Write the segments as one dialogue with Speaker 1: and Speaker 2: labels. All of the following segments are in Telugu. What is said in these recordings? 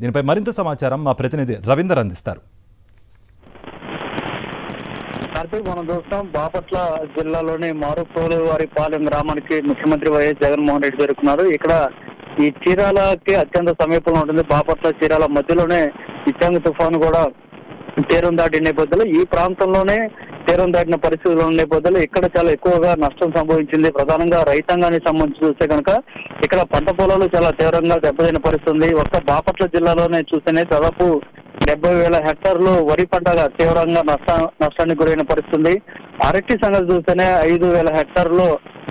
Speaker 1: దీనిపై మరింత సమాచారం మా ప్రతినిధి రవీందర్ అందిస్తారు
Speaker 2: కార్తీక్ మనం చూస్తాం బాపట్ల జిల్లాలోని మారుపోలు వారి పాలెం గ్రామానికి ముఖ్యమంత్రి వైఎస్ జగన్మోహన్ రెడ్డి చేరుకున్నారు ఇక్కడ ఈ చీరాలకి అత్యంత సమీపంలో ఉంటుంది బాపట్ల చీరాల మధ్యలోనే ఇచ్చాంగ్ తుఫాను కూడా తీరం దాటిన నేపథ్యంలో ఈ ప్రాంతంలోనే తీరం దాటిన పరిస్థితులు ఉన్న నేపథ్యంలో ఇక్కడ చాలా ఎక్కువగా నష్టం సంభవించింది ప్రధానంగా రైతాంగానికి సంబంధించి చూస్తే కనుక ఇక్కడ పంట పొలాలు చాలా తీవ్రంగా దెబ్బతిన పరిస్థితి ఉంది ఒక్క బాపట్ల జిల్లాలోనే చూస్తేనే దాదాపు డెబ్బై వేల హెక్టార్లు వరి పంటగా తీవ్రంగా నష్ట నష్టానికి గురైన పరిస్థితి ఉంది అరటి సంగతి చూస్తేనే ఐదు వేల హెక్టార్లు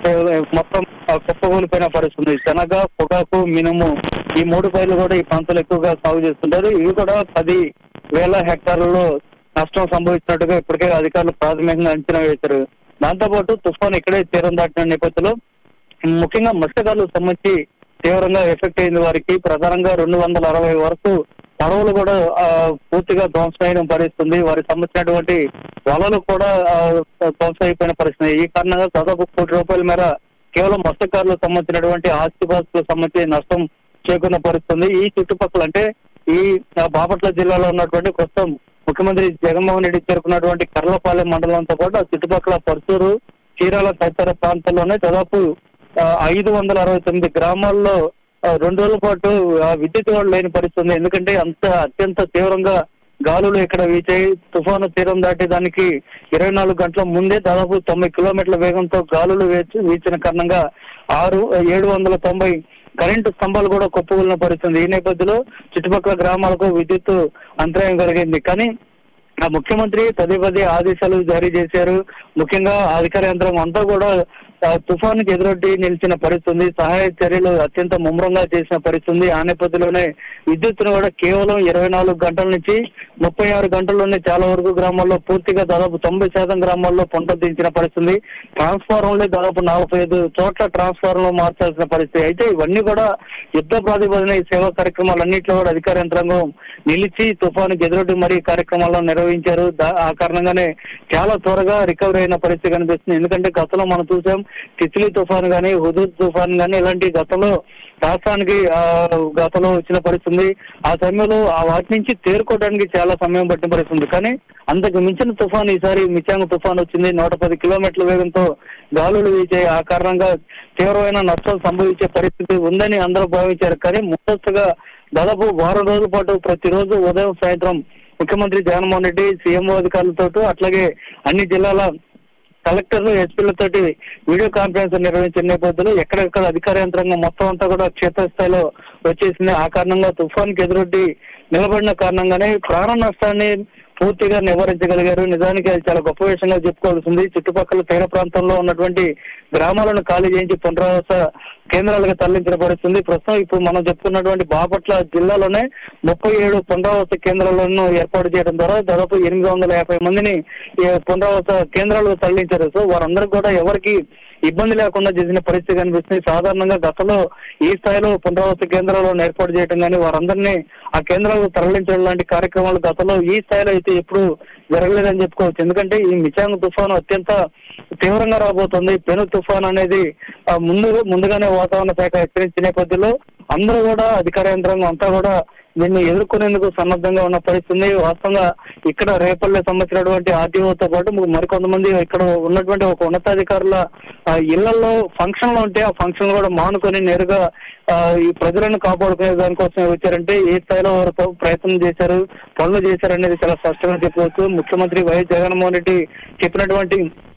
Speaker 2: మొత్తం కుప్పగూలిపోయిన పరిస్థితి ఉంది శనగ పొగాకు మినుము ఈ మూడు పైర్లు కూడా ఈ ప్రాంతంలో ఎక్కువగా సాగు చేస్తుంటారు ఇవి కూడా పది వేల హెక్టార్లలో నష్టం సంభవించినట్టుగా ఇప్పటికే అధికారులు ప్రాథమికంగా అంచనా వేశారు దాంతోపాటు తుఫాన్ ఇక్కడే తీరం దాటిన నేపథ్యంలో ముఖ్యంగా మత్స్యకారులకు సంబంధించి తీవ్రంగా ఎఫెక్ట్ అయింది వారికి ప్రధానంగా రెండు వందల అరవై వరకు పడవలు కూడా ఆ, పూర్తిగా ధ్వంసమైన పరిస్థితుంది వారికి సంబంధించినటువంటి వలలు కూడా ఆ, ధ్వంసం అయిపోయిన పరిస్థితి ఈ కారణంగా దాదాపు కోటి రూపాయల మేర కేవలం మత్స్యకారులకు సంబంధించినటువంటి ఆస్తిపాస్తులకు సంబంధించి నష్టం చేకూరిన పరిస్థితి ఉంది. ఈ చుట్టుపక్కల అంటే ఈ ఆ, బాపట్ల జిల్లాలో ఉన్నటువంటి ప్రస్తుతం ముఖ్యమంత్రి జగన్మోహన్ రెడ్డి చేరుకున్నటువంటి కర్లపాలెం మండలంతో పాటు ఆ చుట్టుపక్కల పరుచూరు చీరాల తదితర ప్రాంతాల్లోనే దాదాపు ఆ, ఐదు వందల అరవై తొమ్మిది గ్రామాల్లో ఆ, రెండు రోజుల పాటు ఆ, విద్యుత్ కూడా లేని పరిస్థితి ఉంది ఎందుకంటే అంత అత్యంత తీవ్రంగా గాలులు ఇక్కడ వీచాయి తుఫాను తీరం దాటేదానికి ఇరవై నాలుగు గంటల ముందే దాదాపు తొంభై కిలోమీటర్ల వేగంతో గాలులు వీచి వీచిన కారణంగా ఆరు ఏడు వందల తొంభై కరెంటు స్తంభాలు కూడా కొప్పుకున్న పరిస్థితి ఉంది. ఈ నేపథ్యంలో చుట్టుపక్కల గ్రామాలకు విద్యుత్ అంతరాయం కలిగింది కానీ ఆ ముఖ్యమంత్రి పదే పదే ఆదేశాలు జారీ చేశారు ముఖ్యంగా అధికార యంత్రాంగం అంతా కూడా ఆ, తుఫానుకి ఎదురొడ్డి నిలిచిన పరిస్థితి ఉంది సహాయ చర్యలు అత్యంత ముమ్మరంగా చేసిన పరిస్థితి ఉంది ఆ నేపథ్యంలోనే విద్యుత్తును కూడా కేవలం ఇరవై నాలుగు గంటల నుంచి ముప్పై ఆరు గంటల్లోనే చాలా వరకు గ్రామాల్లో పూర్తిగా దాదాపు తొంభై శాతం గ్రామాల్లో పంట దించిన పరిస్థితి ఉంది ట్రాన్స్ఫార్మర్లే దాదాపు నలభై ఐదు చోట్ల ట్రాన్స్ఫార్మర్ మార్చాల్సిన పరిస్థితి అయితే ఇవన్నీ కూడా యుద్ధ ప్రాతిపదిన ఈ సేవా కార్యక్రమాలన్నింటిలో కూడా అధికార యంత్రాంగం నిలిచి తుఫానుకి ఎదురొడ్డి మరీ కార్యక్రమాలను నిర్వహించారు దా- ఆ కారణంగానే చాలా త్వరగా రికవరీ అయిన పరిస్థితి కనిపిస్తుంది ఎందుకంటే గతంలో మనం చూసాం తిత్లీ తుఫాన్ గానీ హుదూద్ తుఫాన్ గానీ ఇలాంటి గతంలో రాష్ట్రానికి ఆ, గతంలో వచ్చిన పరిస్థితి ఉంది. ఆ సమయంలో ఆ వాటి నుంచి తేరుకోవడానికి చాలా సమయం పట్టిన పరిస్థితి ఉంది. కానీ అంతకు మించిన తుఫాన్ ఈసారి మిచాంగ్ తుఫాన్ వచ్చింది నూట పది కిలోమీటర్ల వేగంతో గాలులు వీచే ఆ కారణంగా తీవ్రమైన నష్టం సంభవించే పరిస్థితి ఉందని అందరూ భావించారు కానీ ముందస్తుగా దాదాపు వారం రోజుల పాటు ప్రతిరోజు ఉదయం సాయంత్రం ముఖ్యమంత్రి జగన్మోహన్ రెడ్డి సీఎంఓ అధికారులతో అట్లాగే అన్ని జిల్లాల కలెక్టర్లు ఎస్పీలతోటి వీడియో కాన్ఫరెన్స్ నిర్వహించిన నేపథ్యంలో ఎక్కడెక్కడ అధికార యంత్రాంగం మొత్తం అంతా కూడా క్షేత్రస్థాయిలో వచ్చేసింది ఆ కారణంగా తుఫాన్కి ఎదురొడ్డి నిలబడిన కారణంగానే ప్రాణ నష్టాన్ని పూర్తిగా నివారించగలిగారు నిజానికి అది చాలా గొప్ప విషయంగా చెప్పుకోవాల్సింది చుట్టుపక్కల తీర ప్రాంతంలో ఉన్నటువంటి గ్రామాలను ఖాళీ చేయించి పునరావాస కేంద్రాలుగా తరలించిన పరిస్థితుంది ప్రస్తుతం ఇప్పుడు మనం చెప్పుకున్నటువంటి బాపట్ల జిల్లాలోనే ముప్పై ఏడు పునరావాస కేంద్రాలను ఏర్పాటు చేయడం ద్వారా దాదాపు ఎనిమిది వందల యాభై మందిని ఈ పునరావాస కేంద్రాలకు తరలించారు సో వారందరికీ కూడా ఎవరికి ఇబ్బంది లేకుండా చేసిన పరిస్థితి కనిపిస్తుంది సాధారణంగా గతంలో ఈ స్థాయిలో పునరావాస కేంద్రాలను ఏర్పాటు చేయడం కానీ వారందరినీ ఆ కేంద్రాలకు తరలించడం లాంటి కార్యక్రమాలు గతంలో ఈ స్థాయిలో అయితే ఎప్పుడు జరగలేదని చెప్పుకోవచ్చు ఎందుకంటే ఈ మిచాంగ్ తుఫాను అత్యంత తీవ్రంగా రాబోతుంది పెను తుఫాన్ అనేది ఆ, ముందు ముందుగానే వాతావరణ శాఖ హెచ్చరించిన నేపథ్యంలో అందరూ కూడా అధికార యంత్రాంగం అంతా కూడా దీన్ని ఎదుర్కొనేందుకు సన్నద్ధంగా ఉన్న పరిస్థితి ఉంది. వాస్తవంగా ఇక్కడ రేపల్లె సంబంధించినటువంటి ఆర్టీఓతో పాటు మరికొంతమంది ఇక్కడ ఉన్నటువంటి ఒక ఉన్నతాధికారుల ఆ, ఇళ్లలో ఫంక్షన్లు ఉంటే ఆ ఫంక్షన్ కూడా మానుకొని నేరుగా ఆ, ఈ ప్రజలను కాపాడుకునే దానికోసం వచ్చారంటే ఏ స్థాయిలో వారు ప్ర- ప్రయత్నం చేశారు పనులు చేశారు అనేది చాలా స్పష్టంగా చెప్పవచ్చు ముఖ్యమంత్రి వైఎస్ జగన్మోహన్ రెడ్డి చెప్పినటువంటి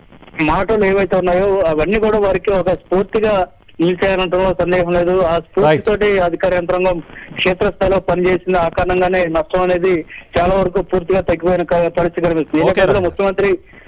Speaker 2: మాటలు ఏవైతే ఉన్నాయో అవన్నీ కూడా వారికి ఒక స్ఫూర్తిగా నిలిచాయనటంలో సందేహం లేదు ఆ స్ఫూర్తితోటి అధికార యంత్రాంగం క్షేత్రస్థాయిలో పనిచేసింది ఆ కారణంగానే నష్టం అనేది చాలా వరకు పూర్తిగా తగ్గిపోయిన క- పరిస్థితి కనిపిస్తుంది ఈ
Speaker 1: ఓకే,
Speaker 2: నేపథ్యంలో
Speaker 1: రైట్.
Speaker 2: ముఖ్యమంత్రి